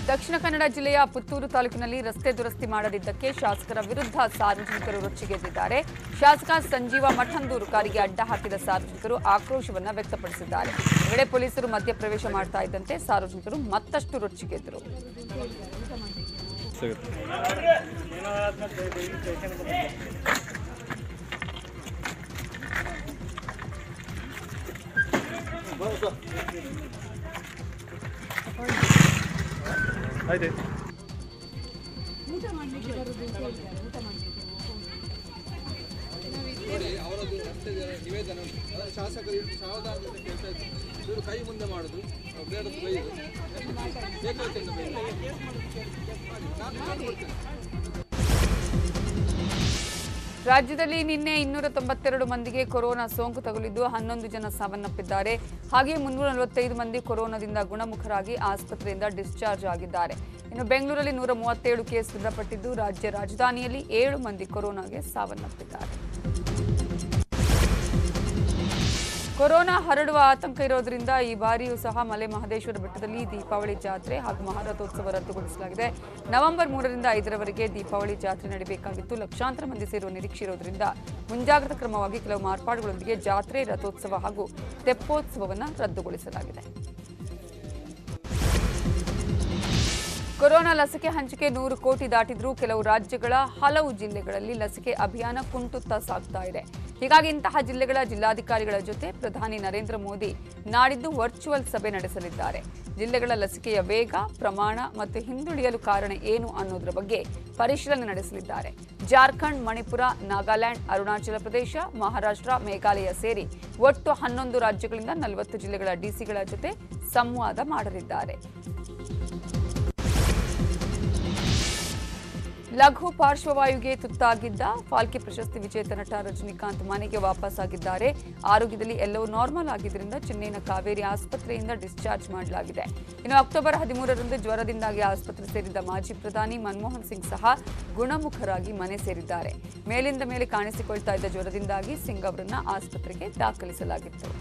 ದಕ್ಷಿಣ ಕನ್ನಡ ಜಿಲ್ಲೆಯ ಪುತ್ತೂರು ತಾಲೂಕಿನಲ್ಲಿ ರಸ್ತೆ ದುರಸ್ತಿ ಮಾಡದಿದ್ದಕ್ಕೆ ಶಾಸಕರ ವಿರುದ್ಧ ಸಾರ್ವಜನಿಕರು ರೊಚ್ಚಿಗೆದ್ದಿದ್ದಾರೆ ಶಾಸಕ ಸಂಜೀವ ಮಠಂದೂರು ಕಾರಿಗೆ ಅಡ್ಡ ಹಾಕಿದ ಸಾರ್ವಜನಿಕರು ಆಕ್ರೋಶವನ್ನ ವ್ಯಕ್ತಪಡಿಸಿದ್ದಾರೆ ಈ ವೇಳೆ ಪೊಲೀಸರು ಮಧ್ಯಪ್ರವೇಶ ಮಾಡ್ತಾ ಇದ್ದಂತೆ ಸಾರ್ವಜನಿಕರು ಮತ್ತಷ್ಟು ರೊಚ್ಚಿಗೆದ್ದರು ಆಯ್ತು ನೋಡಿ ಅವರದ್ದು ರಸ್ತೆ ನಿವೇದನ ಅದನ್ನು ಶಾಸಕರು ಇಷ್ಟು ಸಾವಧಾನದಿಂದ ಕೇಳ್ತಾ ಇದ್ರು ಇವರು ಕೈ ಮುಂದೆ ಮಾಡುದು ಬೇಡದ್ದು ಬೈದು ಬೇಕಾಯ್ತು ಬೈದು ನಾನು ಮಾಡ್ಕೊಡ್ತೇನೆ ರಾಜ್ಯದಲ್ಲಿ ನಿನ್ನೆ ಇನ್ನೂರ ತೊಂಬತ್ತೆರಡು ಮಂದಿಗೆ ಕೊರೋನಾ ಸೋಂಕು ತಗುಲಿದ್ದು ಹನ್ನೊಂದು ಜನ ಸಾವನ್ನಪ್ಪಿದ್ದಾರೆ ಹಾಗೆಯೇ ಮುನ್ನೂರ ನಲವತ್ತೈದು ಮಂದಿ ಕೊರೋನಾದಿಂದ ಗುಣಮುಖರಾಗಿ ಆಸ್ಪತ್ರೆಯಿಂದ ಡಿಸ್ಚಾರ್ಜ್ ಆಗಿದ್ದಾರೆ ಇನ್ನು ಬೆಂಗಳೂರಲ್ಲಿ ನೂರ ಮೂವತ್ತೇಳು ಕೇಸ್ ದೃಢಪಟ್ಟಿದ್ದು ರಾಜ್ಯ ರಾಜಧಾನಿಯಲ್ಲಿ ಏಳು ಮಂದಿ ಕೊರೋನಾಗೆ ಸಾವನ್ನಪ್ಪಿದ್ದಾರೆ ಕೊರೋನಾ ಹರಡುವ ಆತಂಕ ಇರೋದ್ರಿಂದ ಈ ಬಾರಿಯೂ ಸಹ ಮಲೆ ಮಹದೇಶ್ವರ ಬೆಟ್ಟದಲ್ಲಿ ದೀಪಾವಳಿ ಜಾತ್ರೆ ಹಾಗೂ ಮಹಾರಥೋತ್ಸವ ರದ್ದುಗೊಳಿಸಲಾಗಿದೆ ನವೆಂಬರ್ ಮೂರರಿಂದ ಐದರವರೆಗೆ ದೀಪಾವಳಿ ಜಾತ್ರೆ ನಡೆಯಬೇಕಾಗಿತ್ತು ಲಕ್ಷಾಂತರ ಮಂದಿ ಸೇರುವ ನಿರೀಕ್ಷೆ ಇರೋದ್ರಿಂದ ಮುಂಜಾಗ್ರತಾ ಕ್ರಮವಾಗಿ ಕೆಲವು ಮಾರ್ಪಾಡುಗಳೊಂದಿಗೆ ಜಾತ್ರೆ ರಥೋತ್ಸವ ಹಾಗೂ ತೆಪ್ಪೋತ್ಸವವನ್ನು ರದ್ದುಗೊಳಿಸಲಾಗಿದೆ ಕೊರೋನಾ ಲಸಿಕೆ ಹಂಚಿಕೆ ನೂರು ಕೋಟಿ ದಾಟಿದ್ರೂ ಕೆಲವು ರಾಜ್ಯಗಳ ಹಲವು ಜಿಲ್ಲೆಗಳಲ್ಲಿ ಲಸಿಕೆ ಅಭಿಯಾನ ಕುಂಟುತ್ತಾ ಸಾಗ್ತಾ ಇದೆ ಹೀಗಾಗಿ ಇಂತಹ ಜಿಲ್ಲೆಗಳ ಜಿಲ್ಲಾಧಿಕಾರಿಗಳ ಜೊತೆ ಪ್ರಧಾನಿ ನರೇಂದ್ರ ಮೋದಿ ನಾಡಿದ್ದು ವರ್ಚುವಲ್ ಸಭೆ ನಡೆಸಲಿದ್ದಾರೆ ಜಿಲ್ಲೆಗಳ ಲಸಿಕೆಯ ವೇಗ ಪ್ರಮಾಣ ಮತ್ತು ಹಿಂದುಳಿಯಲು ಕಾರಣ ಏನು ಅನ್ನೋದರ ಬಗ್ಗೆ ಪರಿಶೀಲನೆ ನಡೆಸಲಿದ್ದಾರೆ ಜಾರ್ಖಂಡ್ ಮಣಿಪುರ ನಾಗಾಲ್ಯಾಂಡ್ ಅರುಣಾಚಲ ಪ್ರದೇಶ ಮಹಾರಾಷ್ಟ್ರ ಮೇಘಾಲಯ ಸೇರಿ ಒಟ್ಟು ಹನ್ನೊಂದು ರಾಜ್ಯಗಳಿಂದ ನಲವತ್ತು ಜಿಲ್ಲೆಗಳ ಡಿಸಿಗಳ ಜೊತೆ ಸಂವಾದ ಮಾಡಲಿದ್ದಾರೆ ಲಘು ಪಾರ್ಶ್ವವಾಯುಗೆ ತುತ್ತಾಗಿದ್ದ ಫಾಲ್ಕೆ ಪ್ರಶಸ್ತಿ ವಿಜೇತ ನಟ ರಜನಿಕಾಂತ್ ಮನೆಗೆ ವಾಪಸ್ಸಾಗಿದ್ದಾರೆ ಆರೋಗ್ಯದಲ್ಲಿ ಎಲ್ಲವೂ ನಾರ್ಮಲ್ ಆಗಿದ್ದರಿಂದ ಚೆನ್ನೈನ ಕಾವೇರಿ ಆಸ್ಪತ್ರೆಯಿಂದ ಡಿಸ್ಚಾರ್ಜ್ ಮಾಡಲಾಗಿದೆ ಇನ್ನು ಅಕ್ಟೋಬರ್ ಹದಿಮೂರರಂದು ಜ್ವರದಿಂದಾಗಿ ಆಸ್ಪತ್ರೆ ಸೇರಿದ್ದ ಮಾಜಿ ಪ್ರಧಾನಿ ಮನಮೋಹನ್ ಸಿಂಗ್ ಸಹ ಗುಣಮುಖರಾಗಿ ಮನೆ ಸೇರಿದ್ದಾರೆ ಮೇಲಿಂದ ಮೇಲೆ ಕಾಣಿಸಿಕೊಳ್ತಾ ಇದ್ದ ಜ್ವರದಿಂದಾಗಿ ಸಿಂಗ್ ಅವರನ್ನ ಆಸ್ಪತ್ರೆಗೆ ದಾಖಲಿಸಲಾಗಿತ್ತು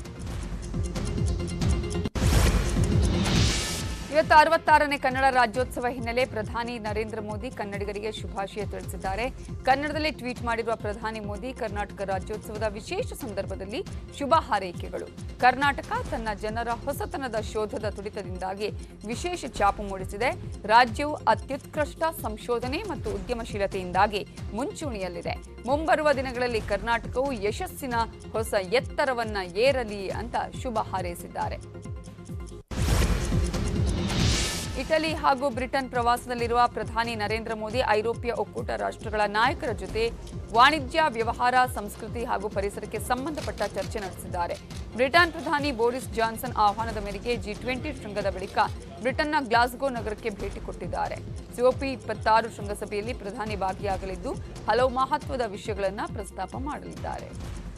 ಇವತ್ತು ಅರವತ್ತಾರನೇ ಕನ್ನಡ ರಾಜ್ಯೋತ್ಸವ ಹಿನ್ನೆಲೆ ಪ್ರಧಾನಿ ನರೇಂದ್ರ ಮೋದಿ ಕನ್ನಡಿಗರಿಗೆ ಶುಭಾಶಯ ತಿಳಿಸಿದ್ದಾರೆ ಕನ್ನಡದಲ್ಲಿ ಟ್ವೀಟ್ ಮಾಡಿರುವ ಪ್ರಧಾನಿ ಮೋದಿ ಕರ್ನಾಟಕ ರಾಜ್ಯೋತ್ಸವದ ವಿಶೇಷ ಸಂದರ್ಭದಲ್ಲಿ ಶುಭ ಹಾರೈಕೆಗಳು ಕರ್ನಾಟಕ ತನ್ನ ಜನರ ಹೊಸತನದ ಶೋಧದ ತುಡಿತದಿಂದಾಗಿ ವಿಶೇಷ ಛಾಪು ಮೂಡಿಸಿದೆ ರಾಜ್ಯವು ಅತ್ಯುತ್ಕೃಷ್ಟ ಸಂಶೋಧನೆ ಮತ್ತು ಉದ್ಯಮಶೀಲತೆಯಿಂದಾಗಿ ಮುಂಚೂಣಿಯಲ್ಲಿದೆ ಮುಂಬರುವ ದಿನಗಳಲ್ಲಿ ಕರ್ನಾಟಕವು ಯಶಸ್ಸಿನ ಹೊಸ ಎತ್ತರವನ್ನ ಏರಲಿ ಅಂತ ಶುಭ ಹಾರೈಸಿದ್ದಾರೆ ಇಟಲಿ ಹಾಗೂ ಬ್ರಿಟನ್ ಪ್ರವಾಸದಲ್ಲಿರುವ ಪ್ರಧಾನಿ ನರೇಂದ್ರ ಮೋದಿ ಐರೋಪ್ಯ ಒಕ್ಕೂಟ ರಾಷ್ಟ್ರಗಳ ನಾಯಕರ ಜೊತೆ ವಾಣಿಜ್ಯ ವ್ಯವಹಾರ ಸಂಸ್ಕೃತಿ ಹಾಗೂ ಪರಿಸರಕ್ಕೆ ಸಂಬಂಧಪಟ್ಟ ಚರ್ಚೆ ನಡೆಸಿದ್ದಾರೆ ಬ್ರಿಟನ್ ಪ್ರಧಾನಿ ಬೋರಿಸ್ ಜಾನ್ಸನ್ ಆಹ್ವಾನದ ಮೇರೆಗೆ ಜಿ ಟ್ವೆಂಟಿ ಶೃಂಗದ ಬಳಿಕ ಬ್ರಿಟನ್ನ ಗ್ಲಾಸ್ಗೋ ನಗರಕ್ಕೆ ಭೇಟಿ ಕೊಟ್ಟಿದ್ದಾರೆ ಸಿಒಪಿ ಇಪ್ಪತ್ತಾರು ಶೃಂಗಸಭೆಯಲ್ಲಿ ಪ್ರಧಾನಿ ಭಾಗಿಯಾಗಲಿದ್ದು ಹಲವು ಮಹತ್ವದ ವಿಷಯಗಳನ್ನು ಪ್ರಸ್ತಾಪ ಮಾಡಲಿದ್ದಾರೆ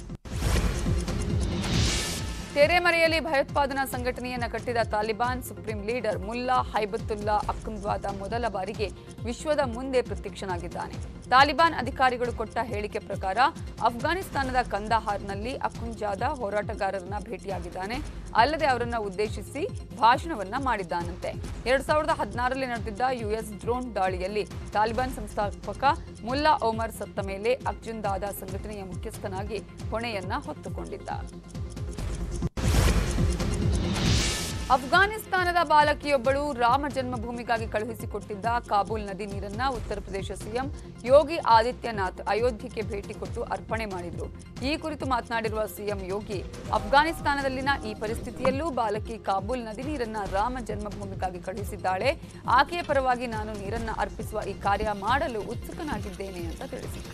ತೆರೆಮರೆಯಲ್ಲಿ ಭಯೋತ್ಪಾದನಾ ಸಂಘಟನೆಯನ್ನ ಕಟ್ಟಿದ Taliban supreme leader Mullah Haibatullah ಅಕ್ಕಂದ್ವಾದ ಮೊದಲ ಬಾರಿಗೆ ವಿಶ್ವದ ಮುಂದೆ ಪ್ರತ್ಯಕ್ಷನಾಗಿದ್ದಾನೆ ತಾಲಿಬಾನ್ ಅಧಿಕಾರಿಗಳು ಕೊಟ್ಟ ಹೇಳಿಕೆ ಪ್ರಕಾರ ಅಫ್ಘಾನಿಸ್ತಾನದ ಕಂದಹಾರ್ನಲ್ಲಿ ಅಕ್ಕುಂಜಾದ ಹೋರಾಟಗಾರರನ್ನ ಭೇಟಿಯಾಗಿದ್ದಾನೆ ಅಲ್ಲದೆ ಅವರನ್ನ ಉದ್ದೇಶಿಸಿ ಭಾಷಣವನ್ನ ಮಾಡಿದ್ದಾನಂತೆ ಎರಡ್ ಸಾವಿರದ ಹದಿನಾರರಲ್ಲಿ ನಡೆದಿದ್ದ ಯುಎಸ್ ಡ್ರೋನ್ ದಾಳಿಯಲ್ಲಿ ತಾಲಿಬಾನ್ ಸಂಸ್ಥಾಪಕ ಮುಲ್ಲಾ ಒಮರ್ ಸತ್ತ ಮೇಲೆ ಅರ್ಜುನ್ ದಾದಾ ಸಂಘಟನೆಯ ಮುಖ್ಯಸ್ಥನಾಗಿ ಹೊಣೆಯನ್ನ ಹೊತ್ತುಕೊಂಡಿದ್ದ ಅಫ್ಘಾನಿಸ್ತಾನದ ಬಾಲಕಿಯೊಬ್ಬಳು ರಾಮ ಜನ್ಮಭೂಮಿಗಾಗಿ ಕಳುಹಿಸಿಕೊಟ್ಟಿದ್ದ ಕಾಬೂಲ್ ನದಿ ನೀರನ್ನ ಉತ್ತರ ಪ್ರದೇಶ ಸಿಎಂ ಯೋಗಿ ಆದಿತ್ಯನಾಥ್ ಅಯೋಧ್ಯೆಗೆ ಭೇಟಿ ಕೊಟ್ಟು ಅರ್ಪಣೆ ಮಾಡಿದ್ರು ಈ ಕುರಿತು ಮಾತನಾಡಿರುವ ಸಿಎಂ ಯೋಗಿ ಅಫ್ಘಾನಿಸ್ತಾನದಲ್ಲಿನ ಈ ಪರಿಸ್ಥಿತಿಯಲ್ಲೂ ಬಾಲಕಿ ಕಾಬೂಲ್ ನದಿ ನೀರನ್ನ ರಾಮ ಜನ್ಮಭೂಮಿಗಾಗಿ ಕಳುಹಿಸಿದ್ದಾಳೆ ಆಕೆಯ ಪರವಾಗಿ ನಾನು ನೀರನ್ನ ಅರ್ಪಿಸುವ ಈ ಕಾರ್ಯ ಮಾಡಲು ಉತ್ಸುಕನಾಗಿದ್ದೇನೆ ಅಂತ ತಿಳಿಸಿದರು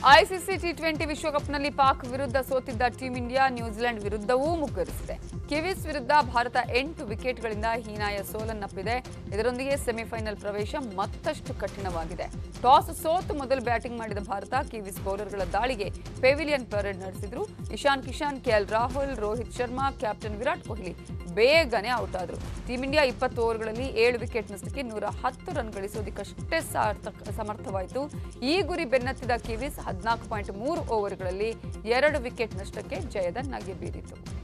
ಐಸಿಸಿ ಟಿ ಟ್ವೆಂಟಿ ವಿಶ್ವಕಪ್ನಲ್ಲಿ ಪಾಕ್ ವಿರುದ್ಧ ಸೋತಿದ್ದ ಟೀಂ ಇಂಡಿಯಾ ನ್ಯೂಜಿಲೆಂಡ್ ವಿರುದ್ಧವೂ ಮುಗ್ಗರಿಸಿದೆ ಕಿವೀಸ್ ವಿರುದ್ಧ ಭಾರತ ಎಂಟು ವಿಕೆಟ್ಗಳಿಂದ ಹೀನಾಯ ಸೋಲನ್ನಪ್ಪಿದೆ ಇದರೊಂದಿಗೆ ಸೆಮಿಫೈನಲ್ ಪ್ರವೇಶ ಮತ್ತಷ್ಟು ಕಠಿಣವಾಗಿದೆ ಟಾಸ್ ಸೋತು ಮೊದಲು ಬ್ಯಾಟಿಂಗ್ ಮಾಡಿದ ಭಾರತ ಕಿವೀಸ್ ಬೌಲರ್ಗಳ ದಾಳಿಗೆ ಪೆವಿಲಿಯನ್ ಪರೇಡ್ ನಡೆಸಿದ್ರು ಇಶಾನ್ ಕಿಶಾನ್ ಕೆಎಲ್ ರಾಹುಲ್ ರೋಹಿತ್ ಶರ್ಮಾ ಕ್ಯಾಪ್ಟನ್ ವಿರಾಟ್ ಕೊಹ್ಲಿ ಬೇಗನೆ ಔಟ್ ಆದರು ಟೀಂ ಇಂಡಿಯಾ ಇಪ್ಪತ್ತು ಓವರ್ಗಳಲ್ಲಿ ಏಳು ವಿಕೆಟ್ ನಷ್ಟಕ್ಕೆ ನೂರ ಹತ್ತು ರನ್ ಗಳಿಸೋದಕ್ಕಷ್ಟೇ ಸಾರ್ಥಕ ಸಮರ್ಥವಾಯಿತು ಈ ಗುರಿ ಬೆನ್ನತ್ತಿದ ಕಿವೀಸ್ ಹದಿನಾಲ್ಕು ಪಾಯಿಂಟ್ ಮೂರು ಓವರ್ಗಳಲ್ಲಿ ಎರಡು ವಿಕೆಟ್ ನಷ್ಟಕ್ಕೆ ಜಯದ ನಗೆ ಬೀರಿತು